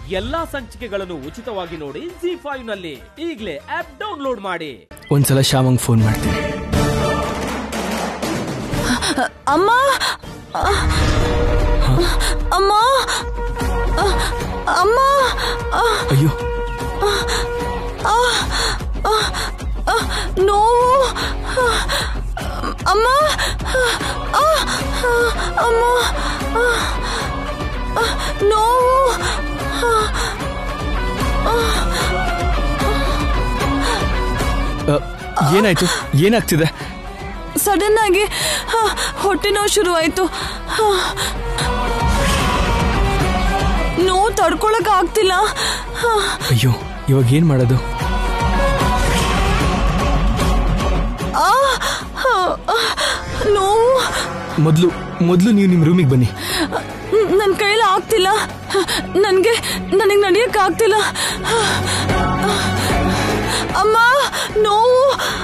ಎಲ್ಲಾ ಸಂಚಿಕೆಗಳನ್ನು ಉಚಿತವಾಗಿ ನೋಡಿ ಜಿ ಫೈವ್ ನಲ್ಲಿ ಈಗಲೇ ಆಪ್ ಡೌನ್ಲೋಡ್ ಮಾಡಿ ಒಂದ್ಸಲ ಶ್ಯಾಮಂಗ್ ಫೋನ್ ಮಾಡ್ತೀನಿ ಅಮ್ಮ ಅಮ್ಮ ಅಮ್ಮ ಅಯ್ಯೋ ನೋವು ಅಮ್ಮ ಅಮ್ಮ ನೋವು ಅ, ಏನಾಯ್ತು ಏನಾಗ್ತಿದೆ ಸಡನ್ ಆಗಿ ಹ, ಹೊಟ್ಟೆ ನೋವು ಶುರುವಾಯ್ತು ಹ. ನೋವು ತಡ್ಕೊಳಕ್ ಆಗ್ತಿಲ್ಲ ಹ. ಅಯ್ಯೋ ಇವಾಗ ಏನ್ ಮಾಡೋದು ಆ, ಹ, ನೋವು ಮೊದ್ಲು ಮೊದ್ಲು ನೀವು ನಿಮ್ ರೂಮಿಗೆ ಬನ್ನಿ ನನ್ನ ಕೈಲಿ ಆಗ್ತಿಲ್ಲ ನನಗೆ ನನಗೆ ನಡೆಯಕ್ ಆಗ್ತಿಲ್ಲ ಅಮ್ಮ ನೋವು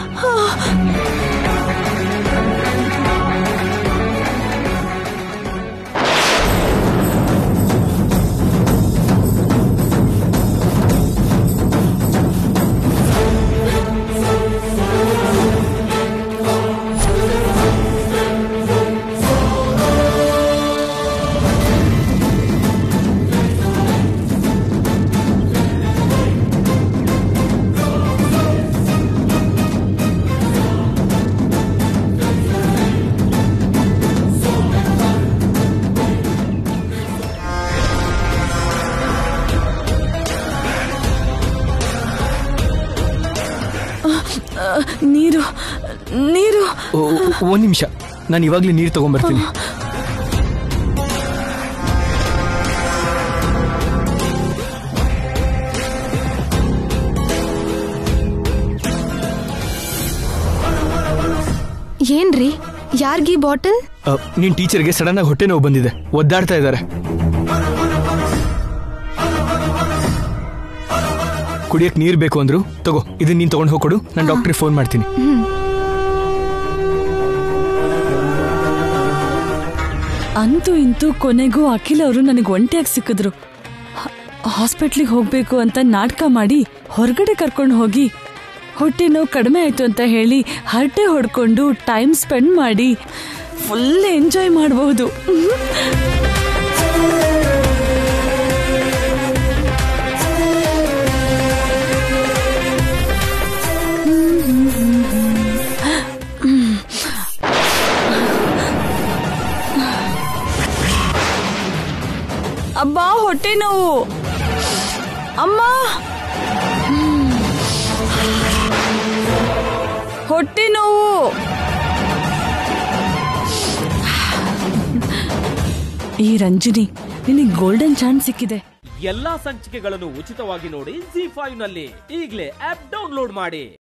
ನೀರು ನೀರು ಓ, ಓ, ಒಂದ್ ನಿಮಿಷ ನಾನು ಇವಾಗ್ಲೇ ನೀರು ತಗೊಂಡ್ಬರ್ತೀನಿ ಏನ್ರಿ ಯಾರ್ಗೀ ಬಾಟಲ್ ಅ, ನಿನ್ ಟೀಚರ್ಗೆ ಸಡನ್ ಆಗಿ ಹೊಟ್ಟೆ ನೋವು ಬಂದಿದೆ ಒದ್ದಾಡ್ತಾ ಇದ್ದಾರೆ ಕುಡಿಯಕ್ ನೀರ್ ಬೇಕು ಅಂದ್ರು ತಗೋ ಇದನ್ನ ನೀನ್ ತಗೊಂಡು ಹೋಗ್ಕೊಡು ನಾನು ಡಾಕ್ಟ್ರಿಗೆ ಫೋನ್ ಮಾಡ್ತೀನಿ ಅಂತೂ ಇಂತೂ ಕೊನೆಗೂ ಅಖಿಲ್ ಅವರು ನನಗೆ ಒಂಟಿಯಾಗಿ ಸಿಕ್ಕಿದ್ರು ಹಾಸ್ಪಿಟ್ಲಿಗೆ ಹೋಗ್ಬೇಕು ಅಂತ ನಾಟಕ ಮಾಡಿ ಹೊರಗಡೆ ಕರ್ಕೊಂಡು ಹೋಗಿ ಹೊಟ್ಟೆ ನೋವು ಕಡಿಮೆ ಆಯ್ತು ಅಂತ ಹೇಳಿ ಹರಟೆ ಹೊಡ್ಕೊಂಡು ಟೈಮ್ ಸ್ಪೆಂಡ್ ಮಾಡಿ ಫುಲ್ ಎಂಜಾಯ್ ಮಾಡಬಹುದು ಅಬ್ಬಾ ಹೊಟ್ಟೆ ನೋವು ಅಮ್ಮ ಹೊಟ್ಟೆ ನೋವು ಈ ರಂಜಿನಿ ನಿನಗೆ ಗೋಲ್ಡನ್ ಚಾನ್ಸ್ ಸಿಕ್ಕಿದೆ ಎಲ್ಲಾ ಸಂಚಿಕೆಗಳನ್ನು ಉಚಿತವಾಗಿ ನೋಡಿ ಜಿ ಫೈವ್ ನಲ್ಲಿ ಈಗಲೇ ಆಪ್ ಡೌನ್ಲೋಡ್ ಮಾಡಿ